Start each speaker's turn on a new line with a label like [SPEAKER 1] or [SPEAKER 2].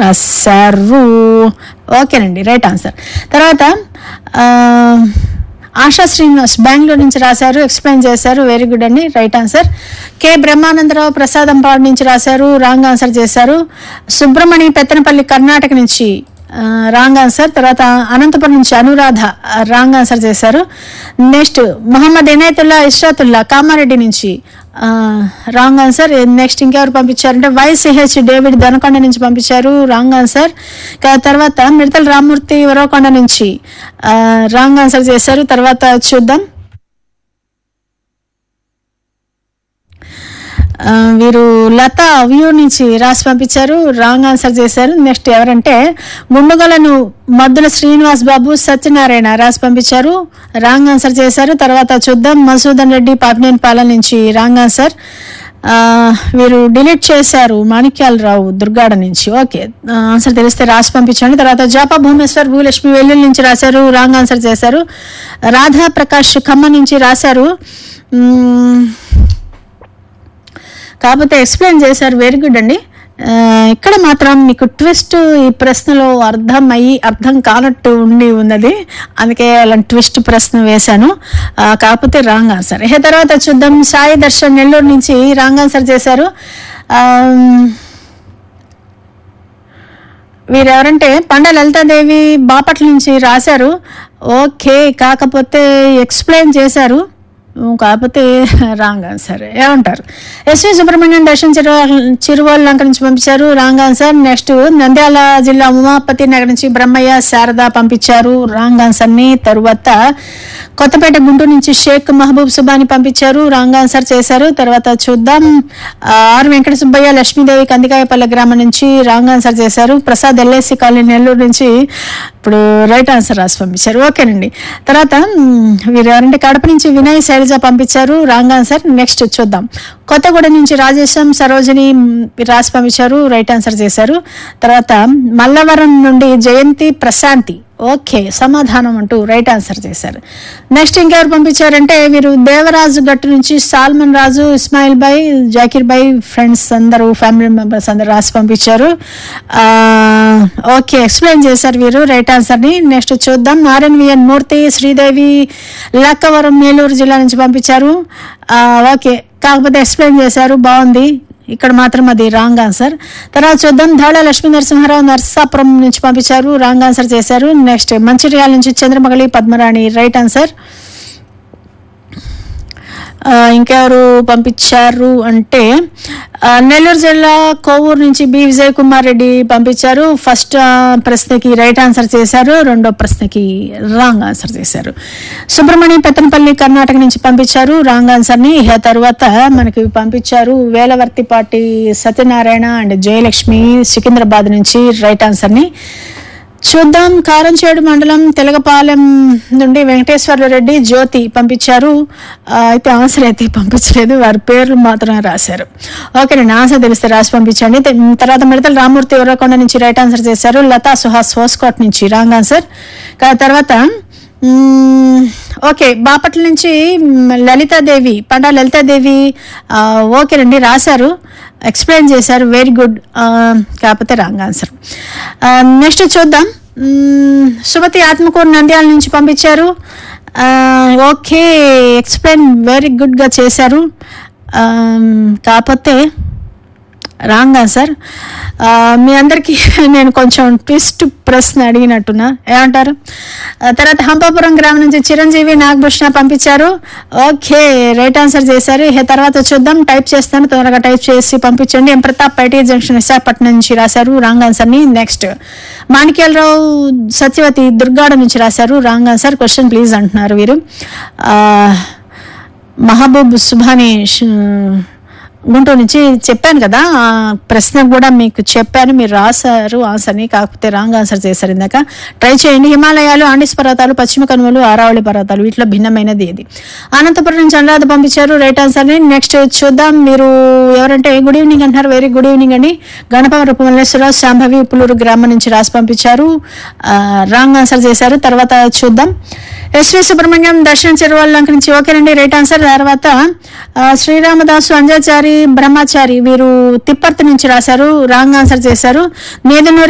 [SPEAKER 1] రాశారు ఓకేనండి right answer తర్వాత ఆ, ఆశా శ్రీనివాస్ బెంగళూరు నుంచి రాశారు ఎక్స్ప్లెయిన్ చేశారు వెరీ గుడ్ అండి right answer K Brahmanandarao Prasadampadu నుంచి రాశారు రాంగ్ ఆన్సర్ చేశారు సుబ్రమణి పెత్తనపల్లి కర్ణాటక నుంచి రాంగ్ ఆన్సర్ తర్వాత అనంతపురం నుంచి అనురాధ రాంగ్ ఆన్సర్ చేశారు నెక్స్ట్ మొహమ్మద్ ఇనాయతుల్లా ఇష్రాతుల్లా కామారెడ్డి నుంచి రాంగ్ ఆన్సర్ నెక్స్ట్ ఇంకెవరు పంపించారంటే వైసిహెచ్ డేవిడ్ దనకొండ నుంచి పంపించారు రాంగ్ ఆన్సర్ తర్వాత మిడతల రామ్మూర్తి వరవకొండ నుంచి రాంగ్ ఆన్సర్ చేశారు తర్వాత చూద్దాం ఆ, వీరు లత వ్యూ నుంచి రాసి పంపించారు రాంగ్ ఆన్సర్ చేశారు నెక్స్ట్ ఎవరంటే గుండుగలను మద్దుల శ్రీనివాస్ బాబు సత్యనారాయణ రాసి పంపించారు రాంగ్ ఆన్సర్ చేశారు తర్వాత చూద్దాం మసూదన్ రెడ్డి పాపినేని పాలన నుంచి రాంగ్ ఆన్సర్ ఆ, వీరు డిలీట్ చేశారు మాణిక్యాలరావు దుర్గాడ నుంచి ఓకే ఆ, ఆన్సర్ తెలిస్తే రాసి పంపించండి తర్వాత జాపా భూమేశ్వర్ భూలక్ష్మి వెల్లుల్లి నుంచి రాశారు రాంగ్ ఆన్సర్ చేశారు రాధా ప్రకాష్ ఖమ్మం నుంచి రాశారు మ్మ్, కాకపోతే ఎక్స్ప్లెయిన్ చేశారు వెరీ గుడ్ అండి ఆ, ఇక్కడ మాత్రం మీకు ట్విస్ట్ ఈ ప్రశ్నలో అర్థం అయ్యి అర్థం కానట్టు ఉండి ఉన్నది అందుకే అలాంటి ట్విస్ట్ ప్రశ్న వేశాను ఆ, కాకపోతే రాంగ్ ఆన్సర్ ఏ తర్వాత చూద్దాం సాయి దర్శన్ నెల్లూరు నుంచి రాంగ్ ఆన్సర్ చేశారు ఆమ్, వీరెవరంటే పండ లలితాదేవి బాపట్ల నుంచి రాశారు ఓకే కాకపోతే ఎక్స్ప్లెయిన్ చేశారు ఉమ్, కాకపోతే రాంగ్ ఆన్సర్ ఏమంటారు ఎస్వి సుబ్రహ్మణ్యం దర్శన్ చిరువాల్ చిరువాల్ లంక నుంచి పంపించారు రాంగ్ ఆన్సర్ నెక్స్ట్ నంద్యాల జిల్లా ఉమాపతి నగర్ నుంచి బ్రహ్మయ్య శారద పంపించారు రాంగ్ ఆన్సర్ ని తరువాత కొత్తపేట గుంటూరు నుంచి షేక్ మహబూబ్ సుబాని పంపించారు రాంగ్ ఆన్సర్ చేశారు తర్వాత చూద్దాం ఆ, ఆర్ వెంకట సుబ్బయ్య లక్ష్మీదేవి కందికాయపల్లె గ్రామం నుంచి రాంగ్ ఆన్సర్ చేశారు ప్రసాద్ ఎల్ఐసి కాలనీ నెల్లూరు నుంచి ఇప్పుడు రైట్ ఆన్సర్ రాసి పంపించారు ఓకేనండి తర్వాత మ్, వీరు ఎవరంటే కడప నుంచి వినయ్ శైలజ పంపించారు రాంగ్ ఆన్సర్ నెక్స్ట్ చూద్దాం కొత్తగూడెం నుంచి రాజేశం సరోజిని మ్, రాసి పంపించారు రైట్ ఆన్సర్ చేశారు తర్వాత మల్లవరం నుండి జయంతి ప్రశాంతి ఓకే సమాధానం అంటూ రైట్ ఆన్సర్ చేశారు నెక్స్ట్ ఇంకెవరు పంపించారంటే వీరు దేవరాజు గట్టు నుంచి సాల్మన్ రాజు ఇస్మాయిల్ బాయ్ జాకిర్ బాయ్ ఫ్రెండ్స్ అందరూ ఫ్యామిలీ మెంబర్స్ అందరూ రాసి పంపించారు ఆ, ఓకే ఎక్స్ప్లెయిన్ చేశారు వీరు రైట్ ఆన్సర్ని నెక్స్ట్ చూద్దాం నారాయణవిఎన్ మూర్తి శ్రీదేవి లక్కవరం మేలూరు జిల్లా నుంచి పంపించారు ఆ, ఓకే కాకపోతే ఎక్స్ప్లెయిన్ చేశారు బాగుంది ఇక్కడ మాత్రం అది రాంగ్ ఆన్సర్ తర్వాత చూద్దాం ధాళ లక్ష్మీ నరసింహారావు నర్సాపురం నుంచి పంపించారు రాంగ్ ఆన్సర్ చేశారు నెక్స్ట్ మంచిర్యాల నుంచి చంద్రమగళి పద్మరాణి రైట్ ఆన్సర్ ఆ, ఇంకెవరు పంపించారు అంటే ఆ, నెల్లూరు జిల్లా కోవూరు నుంచి బి విజయ్ కుమార్ రెడ్డి పంపించారు ఫస్ట్ ఆ, ప్రశ్నకి రైట్ ఆన్సర్ చేశారు రెండో ప్రశ్నకి రాంగ్ ఆన్సర్ చేశారు సుబ్రహ్మణ్యం పెత్తనపల్లి కర్ణాటక నుంచి పంపించారు రాంగ్ ఆన్సర్ని ఇక తర్వాత మనకి పంపించారు వేలవర్తిపాటి సత్యనారాయణ అండ్ జయలక్ష్మి సికింద్రాబాద్ నుంచి రైట్ ఆన్సర్ని చూద్దాం కారంచేడు మండలం తెలగపాలెం నుండి వెంకటేశ్వర్ల రెడ్డి జ్యోతి పంపించారు ఆ, అయితే ఆన్సర్ అయితే పంపించలేదు వారి పేర్లు మాత్రం రాశారు ఓకేనండి ఆన్సర్ తెలిస్తే రాసి పంపించండి తె- తర్వాత మిడతల రామూర్తి ఉర్రకొండ నుంచి రైట్ ఆన్సర్ చేశారు లతా సుహాస్ హోస్కోట్ నుంచి రాంగ్ ఆన్సర్ కా- తర్వాత మ్మ్, ఓకే బాపట్ల నుంచి మ్, లలితాదేవి పండా లలితాదేవి ఆ, ఓకేనండి రాశారు ఎక్స్ప్లెయిన్ చేశారు వెరీ గుడ్ కాకపోతే రాంగ్ ఆన్సర్ నెక్స్ట్ చూద్దాం మ్మ్, సుమతి ఆత్మకూరు నంద్యాల నుంచి పంపించారు ఆ, ఓకే ఎక్స్ప్లెయిన్ వెరీ గుడ్గా చేశారు ఆ, కాకపోతే రాంగ్ ఆన్సర్ ఆ, మీ అందరికీ నేను కొంచెం ట్విస్ట్ ప్రశ్న అడిగినట్టున్నా ఏమంటారు ఆ, తర్వాత హంపాపురం గ్రామం నుంచి చిరంజీవి నాగభూషణ పంపించారు ఓకే రైట్ ఆన్సర్ చేశారు ఇక తర్వాత చూద్దాం టైప్ చేస్తాను తొందరగా టైప్ చేసి పంపించండి ఎం ప్రతాప్ పైటీ జంక్షన్ విశాఖపట్నం నుంచి రాశారు రాంగ్ ఆన్సర్ని నెక్స్ట్ మాణిక్యాలరావు సత్యవతి దుర్గాడ నుంచి రాశారు రాంగ్ ఆన్సర్ క్వశ్చన్ ప్లీజ్ అంటున్నారు వీరు ఆ, మహబూబ్ సుభాని ష్- గుంటూరు నుంచి చెప్పాను కదా ఆ ప్రశ్న కూడా మీకు చెప్పాను మీరు రాశారు ఆన్సర్ని కాకపోతే రాంగ్ ఆన్సర్ చేశారు ఇందాక ట్రై చేయండి హిమాలయాలు ఆండిస్ పర్వతాలు పశ్చిమ కనుమలు ఆరావళి పర్వతాలు వీటిలో భిన్నమైనది ఇది అనంతపురం నుంచి అనురాధ పంపించారు రైట్ ఆన్సర్ని నెక్స్ట్ చూద్దాం మీరు ఎవరంటే గుడ్ ఈవినింగ్ అంటున్నారు వెరీ గుడ్ ఈవినింగ్ అండి గణపం రూపమల్లేశ్వరరావు శాంభవి ఉప్పులూరు గ్రామం నుంచి రాసి పంపించారు రాంగ్ ఆన్సర్ చేశారు తర్వాత చూద్దాం ఎస్వి సుబ్రహ్మణ్యం దర్శన్ చెరువాళ్ళంక నుంచి ఓకేనండి రైట్ ఆన్సర్ తర్వాత ఆ, శ్రీరామదాసు అంజాచారి బ్రహ్మచారి వీరు తిప్పర్తి నుంచి రాశారు రాంగ్ ఆన్సర్ చేశారు నేదునూరి